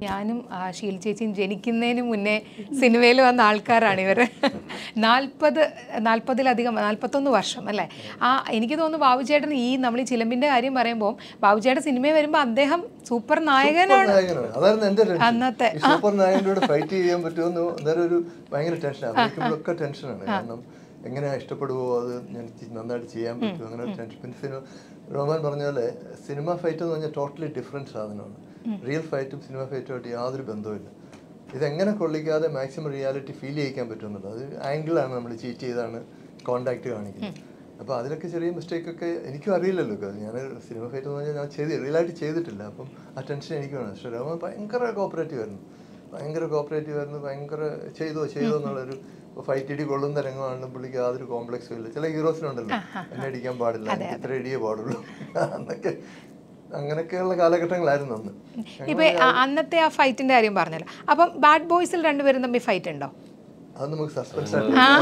ഞാനും ആ, ഷീൽ ചേച്ചിയും ജനിക്കുന്നതിന് മുന്നേ സിനിമയിൽ വന്ന ആൾക്കാരാണ് ഇവർ നാൽപ്പത് നാൽപ്പതിലധികം നാൽപ്പത്തൊന്ന് വർഷം അല്ലേ ആ എനിക്ക് തോന്നുന്നു ബാബുചേട്ടൻ ഈ നമ്മൾ ഈ ചിലമ്പിൻ്റെ കാര്യം പറയുമ്പോൾ ബാബുചേട്ടൻ സിനിമയിൽ വരുമ്പോൾ അദ്ദേഹം സൂപ്പർ നായകനാണ് നായകനാണ് അതായിരുന്നു എന്റെ ടെൻഷൻ അന്നത്തെ, ഈ സൂപ്പർ നായകനോട് ഫൈറ്റ് ചെയ്യാൻ പറ്റുമെന്ന് അന്നേരം ഒരു ഭയങ്കര ടെൻഷൻ അഭിനയിക്കുമ്പോഴൊക്കെ ടെൻഷനാണ് കാരണം എങ്ങനെ ഇഷ്ടപ്പെടുവോ അത് ഞാൻ ചി- നന്നായിട്ട് ചെയ്യാൻ പറ്റുമോ അങ്ങനെ ഒരു ടെൻഷൻ പിന്നെ സിനിമ റോമാൻ പറഞ്ഞ പോലെ സിനിമ ഫൈറ്റ് എന്ന് പറഞ്ഞാൽ ടോട്ടലി ഡിഫറെൻറ്റ് സാധനമാണ് റിയൽ ഫൈറ്റും സിനിമ ഫൈറ്റുമായിട്ട് യാതൊരു ബന്ധവുമില്ല ഇതെങ്ങനെ കൊള്ളിക്കാതെ മാക്സിമം റിയാലിറ്റി ഫീൽ ചെയ്യിക്കാൻ പറ്റുമെന്നുള്ളത് അത് ആംഗിളാണ് നമ്മൾ ചീറ്റ് ചെയ്താണ് കോണ്ടാക്ട് കാണിക്കുന്നത് അപ്പോൾ അതിലൊക്കെ ചെറിയ മിസ്റ്റേക്ക് ഒക്കെ എനിക്കും അറിയില്ലല്ലോ ഇത്. ഞാൻ സിനിമ ഫൈറ്റ് എന്ന് പറഞ്ഞാൽ ഞാൻ ചെയ്ത് റിയലായിട്ട് ചെയ്തിട്ടില്ല അപ്പം ആ ടെൻഷൻ എനിക്ക് വേണം പക്ഷേ രോമൻ ഭയങ്കര കോപ്പറേറ്റീവ് ആയിരുന്നു ഭയങ്കര കോപ്പറേറ്റീവ് ആയിരുന്നു ഭയങ്കര ചെയ്തോ ചെയ്തോ എന്നുള്ളൊരു ഫൈറ്റ് ഇടി കൊള്ളുന്ന രംഗമാണ് പുള്ളിക്ക് യാതൊരു കോംപ്ലക്സും ഇല്ല ചില ഹീറോസിനുണ്ടല്ലോ എന്നെ അടിക്കാൻ പാടില്ല എനിക്ക് ഇത്ര ഇടിയേ പാടുള്ളൂ എന്നൊക്കെ അങ്ങനെയൊക്കെയുള്ള കാലഘട്ടങ്ങളായിരുന്നു അന്ന് ഇപ്പൊ ആ- അന്നത്തെ ആ ഫൈറ്റിന്റെ കാര്യം പറഞ്ഞല്ലോ അപ്പം ബാഡ് ബോയ്സിൽ രണ്ടുപേരും തമ്മിൽ ഫൈറ്റ് ഉണ്ടോ അത് നമുക്ക് സസ്പെൻസ് ആയിട്ട് ആ,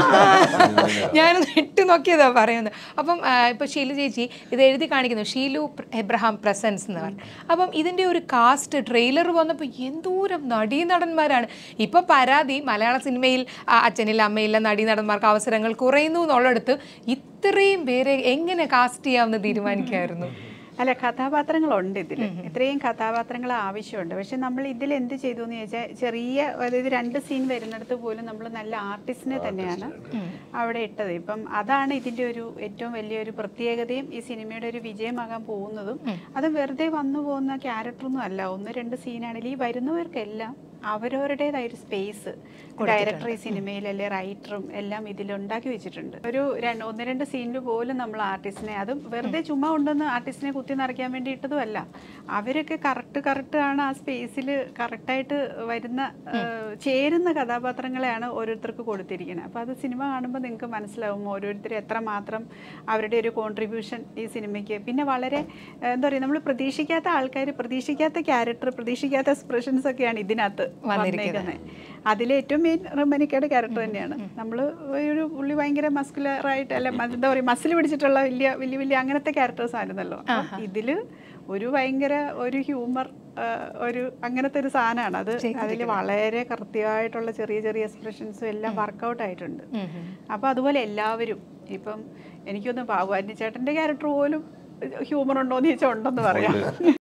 ഞാനൊന്ന് ഇട്ട് നോക്കിയതാ പറയുന്നത് അപ്പം ആ, ഇപ്പൊ ഷീലു ചേച്ചി ഇത് എഴുതി കാണിക്കുന്നു ഷീലു പ്ര- എബ്രഹാം പ്രസൻസ് എന്ന് പറഞ്ഞു അപ്പം ഇതിന്റെ ഒരു കാസ്റ്റ് ട്രെയിലർ വന്നപ്പോൾ എന്തോരം നടീനടന്മാരാണ് ഇപ്പൊ പരാതി മലയാള സിനിമയിൽ ആ, അച്ഛനില്ല അമ്മയില്ല നടീനടന്മാർക്ക് അവസരങ്ങൾ കുറയുന്നു എന്നുള്ളിടത്ത് ഇത്രയും പേരെ എങ്ങനെ കാസ്റ്റ് ചെയ്യാമെന്ന് തീരുമാനിക്കായിരുന്നു അല്ല കഥാപാത്രങ്ങളുണ്ട് ഇതിൽ ഇത്രയും കഥാപാത്രങ്ങൾ ആവശ്യമുണ്ട് പക്ഷെ നമ്മൾ ഇതിൽ എന്ത് ചെയ്തു എന്ന് ചോദിച്ചാൽ ചെറിയ അതായത് രണ്ട് സീൻ വരുന്നിടത്ത് പോലും നമ്മൾ നല്ല ആർട്ടിസ്റ്റിനെ തന്നെയാണ് അവിടെ ഇട്ടത് ഇപ്പം അതാണ് ഇതിന്റെ ഒരു ഏറ്റവും വലിയൊരു പ്രത്യേകതയും ഈ സിനിമയുടെ ഒരു വിജയമാകാൻ പോകുന്നതും അത് വെറുതെ വന്നു പോകുന്ന ക്യാരക്ടറൊന്നും അല്ല ഒന്ന് രണ്ട് സീനാണെങ്കിൽ ഈ വരുന്നവർക്കെല്ലാം അവരവരുടേതായ ഒരു സ്പേസ് ഡയറക്ടർ ഈ സിനിമയിൽ അല്ലെ റൈറ്ററും എല്ലാം ഇതിൽ ഉണ്ടാക്കി വെച്ചിട്ടുണ്ട് ഒരു രണ്ട് ഒന്ന് രണ്ട് സീനിൽ പോലും നമ്മൾ ആർട്ടിസ്റ്റിനെ അതും വെറുതെ ചുമ്മാ ഉണ്ടെന്ന് ആർട്ടിസ്റ്റിനെ കുത്തി നിറയ്ക്കാൻ വേണ്ടി ഇട്ടതുമല്ല അവരൊക്കെ കറക്റ്റ് കറക്റ്റ് ആണ് ആ സ്പേസിൽ കറക്റ്റായിട്ട് വരുന്ന ഏഹ്, ചേരുന്ന കഥാപാത്രങ്ങളെയാണ് ഓരോരുത്തർക്ക് കൊടുത്തിരിക്കുന്നത് അപ്പോൾ അത് സിനിമ കാണുമ്പോൾ നിങ്ങൾക്ക് മനസ്സിലാവും ഓരോരുത്തർ എത്രമാത്രം അവരുടെ ഒരു കോൺട്രിബ്യൂഷൻ ഈ സിനിമയ്ക്ക് പിന്നെ വളരെ ഏഹ്, എന്താ പറയുക നമ്മൾ പ്രതീക്ഷിക്കാത്ത ആൾക്കാർ പ്രതീക്ഷിക്കാത്ത ക്യാരക്ടർ പ്രതീക്ഷിക്കാത്ത എക്സ്പ്രഷൻസ് ഒക്കെയാണ് ഇതിനകത്ത് വന്നിരിക്കുന്നത് അതിലെ ഏറ്റവും മെയിൻ റൊമാനിക്കയുടെ ക്യാരക്ടർ തന്നെയാണ് നമ്മൾ ഒരു പുള്ളി ഭയങ്കര മസ്കുലറായിട്ട് അല്ല മ- എന്താ പറയുക മസിൽ പിടിച്ചിട്ടുള്ള വലിയ വലിയ വലിയ അങ്ങനത്തെ ക്യാരക്ടേഴ്സ് ആയിരുന്നല്ലോ അപ്പം ഇതില് ഒരു ഭയങ്കര ഒരു ഹ്യൂമർ ഒരു അങ്ങനത്തെ ഒരു സാധനമാണ് അത് അതിൽ വളരെ കൃത്യമായിട്ടുള്ള ചെറിയ ചെറിയ എക്സ്പ്രഷൻസും എല്ലാം വർക്കൗട്ട് ആയിട്ടുണ്ട് അപ്പോൾ അതുപോലെ എല്ലാവരും ഇപ്പം എനിക്കൊന്ന് ബാബു ചേട്ടൻ്റെ ക്യാരക്ടർ പോലും ഹ്യൂമർ ഉണ്ടോ എന്ന് ചോദിച്ചാൽ ഉണ്ടെന്ന് പറയാം